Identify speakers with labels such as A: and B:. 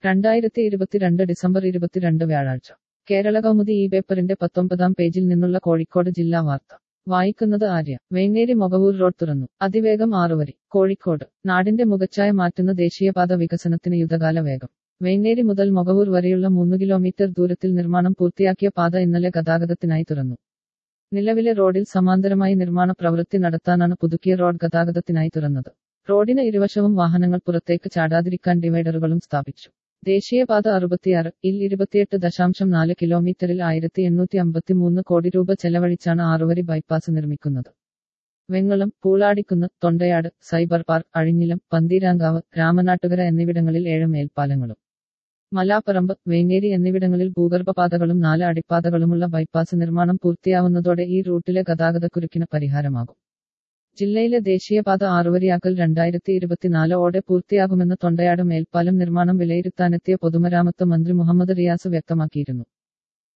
A: രണ്ടായിരത്തി ഇരുപത്തിരണ്ട് ഡിസംബർ ഇരുപത്തിരണ്ട് വ്യാഴാഴ്ച കേരള കൗമുദി ഈ പേപ്പറിന്റെ പത്തൊമ്പതാം പേജിൽ നിന്നുള്ള കോഴിക്കോട് ജില്ലാ വാർത്ത വായിക്കുന്നത് ആര്യ വേങ്ങേരി മൊകവൂർ റോഡ് തുറന്നു അതിവേഗം ആറുവരി കോഴിക്കോട് നാടിന്റെ മുഖച്ഛായ മാറ്റുന്ന ദേശീയപാത വികസനത്തിന് യുദ്ധകാല വേഗം വേങ്ങേരി മുതൽ മൊകവൂർ വരെയുള്ള മൂന്ന് കിലോമീറ്റർ ദൂരത്തിൽ നിർമ്മാണം പൂർത്തിയാക്കിയ പാത ഇന്നലെ ഗതാഗതത്തിനായി തുറന്നു നിലവിലെ റോഡിൽ സമാന്തരമായി നിർമ്മാണ പ്രവൃത്തി നടത്താനാണ് പുതുക്കിയ റോഡ് ഗതാഗതത്തിനായി തുറന്നത് റോഡിന് ഇരുവശവും വാഹനങ്ങൾ പുറത്തേക്ക് ചാടാതിരിക്കാൻ ഡിവൈഡറുകളും സ്ഥാപിച്ചു ദേശീയപാത അറുപത്തിയാറ് ഇൽ ഇരുപത്തിയെട്ട് ദശാംശം നാല് കിലോമീറ്ററിൽ ആയിരത്തി എണ്ണൂറ്റി അമ്പത്തിമൂന്ന് കോടി രൂപ ചെലവഴിച്ചാണ് ആറുവരി ബൈപ്പാസ് നിർമ്മിക്കുന്നത് വെങ്ങളം പൂളാടിക്കുന്ന് തൊണ്ടയാട് സൈബർ പാർക്ക് അഴിഞ്ഞിലം പന്തീരാങ്കാവ് രാമനാട്ടുകര എന്നിവിടങ്ങളിൽ ഏഴ് മേൽപ്പാലങ്ങളും മലാപ്പറമ്പ് വേങ്ങേരി എന്നിവിടങ്ങളിൽ ഭൂഗർഭപാതകളും നാല് അടിപ്പാതകളുമുള്ള ബൈപ്പാസ് നിർമ്മാണം പൂർത്തിയാവുന്നതോടെ ഈ റൂട്ടിലെ ഗതാഗതക്കുരുക്കിന് പരിഹാരമാകും ജില്ലയിലെ ദേശീയപാത ആറുവരിയാക്കൽ രണ്ടായിരത്തി ഇരുപത്തിനാല് ഓടെ പൂർത്തിയാകുമെന്ന് തൊണ്ടയാട് മേൽപ്പാലം നിർമ്മാണം വിലയിരുത്താനെത്തിയ പൊതുമരാമത്ത് മന്ത്രി മുഹമ്മദ് റിയാസ് വ്യക്തമാക്കിയിരുന്നു